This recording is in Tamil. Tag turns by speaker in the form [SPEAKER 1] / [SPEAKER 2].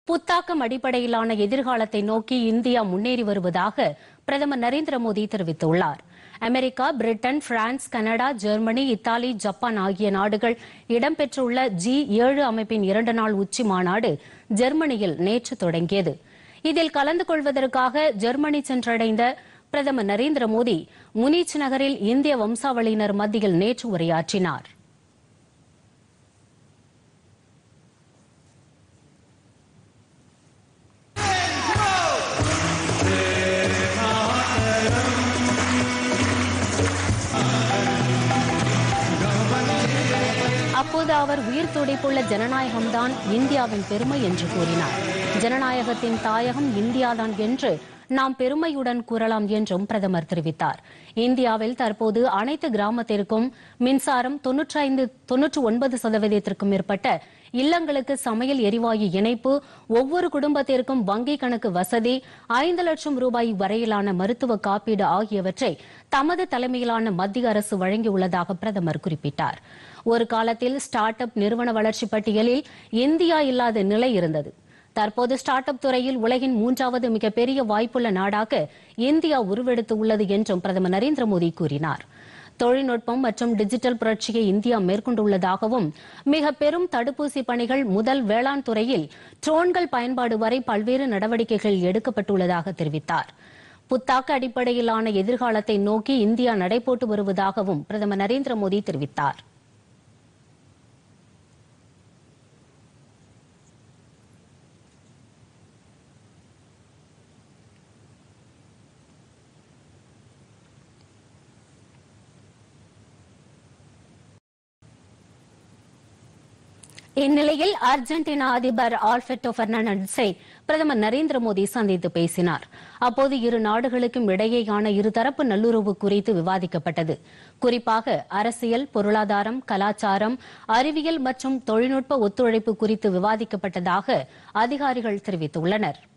[SPEAKER 1] புத்தாக்கம் அடிப்படையிலான எதிர்காலத்தை நோக்கி இந்தியா முன்னேறி வருவதாக பிரதமர் நரேந்திர மோடி தெரிவித்துள்ளார் America Britain France Canada Germany Italy Japan ஆகிய நாடுகள் இடம்பெற்றுள்ள ஜி ஏழு அமைப்பின் இரண்டு நாள் உச்சி மாநாடு ஜெர்மனியில் நேற்று தொடங்கியது இதில் கலந்து கொள்வதற்காக ஜெர்மனி சென்றடைந்த பிரதமர் நரேந்திர மோடி முனிச் நகரில் இந்திய வம்சாவளியினர் மத்தியில் நேற்று உரையாற்றினார் அப்போது அவர் உயிர் துடிப்புள்ள ஜனநாயகம்தான் இந்தியாவின் பெருமை என்று கூறினார் ஜனநாயகத்தின் தாயகம் இந்தியாதான் என்று நாம் பெருமையுடன் கூறலாம் என்றும் பிரதமர் தெரிவித்தார் இந்தியாவில் தற்போது அனைத்து கிராமத்திற்கும் மின்சாரம் தொன்னூற்றி தொன்னூற்று ஒன்பது சதவீதத்திற்கும் மேற்பட்ட இல்லங்களுக்கு சமையல் எரிவாயு இணைப்பு ஒவ்வொரு குடும்பத்திற்கும் வங்கி கணக்கு வசதி ஐந்து லட்சம் ரூபாய் வரையிலான மருத்துவ காப்பீடு ஆகியவற்றை தமது தலைமையிலான மத்திய அரசு வழங்கியுள்ளதாக பிரதமர் குறிப்பிட்டார் ஒரு காலத்தில் ஸ்டார்ட் அப் நிறுவன வளர்ச்சி பட்டியலில் இந்தியா இல்லாத நிலை இருந்தது தற்போது ஸ்டார்ட் அப் துறையில் உலகின் மூன்றாவது மிகப்பெரிய வாய்ப்புள்ள நாடாக இந்தியா உருவெடுத்து உள்ளது என்றும் பிரதமர் நரேந்திர மோடி கூறினார் தொழில்நுட்பம் மற்றும் டிஜிட்டல் புரட்சியை இந்தியா மேற்கொண்டுள்ளதாகவும் மிக பெரும் தடுப்பூசி பணிகள் முதல் வேளாண் துறையில் ட்ரோன்கள் பயன்பாடு வரை பல்வேறு நடவடிக்கைகள் எடுக்கப்பட்டுள்ளதாக தெரிவித்தார் புத்தாக்க அடிப்படையிலான எதிர்காலத்தை நோக்கி இந்தியா நடைபோட்டு வருவதாகவும் பிரதமர் நரேந்திர மோடி தெரிவித்தார் இந்நிலையில் அர்ஜென்டினா அதிபர் ஆல்பர்டோ பெர்னாண்டஸை பிரதமர் நரேந்திர மோடி சந்தித்து பேசினார் அப்போது இரு நாடுகளுக்கும் இடையேயான இருதரப்பு நல்லுறவு குறித்து விவாதிக்கப்பட்டது குறிப்பாக அரசியல் பொருளாதாரம் கலாச்சாரம் அறிவியல் மற்றும் தொழில்நுட்ப ஒத்துழைப்பு குறித்து விவாதிக்கப்பட்டதாக அதிகாரிகள் தெரிவித்துள்ளனா்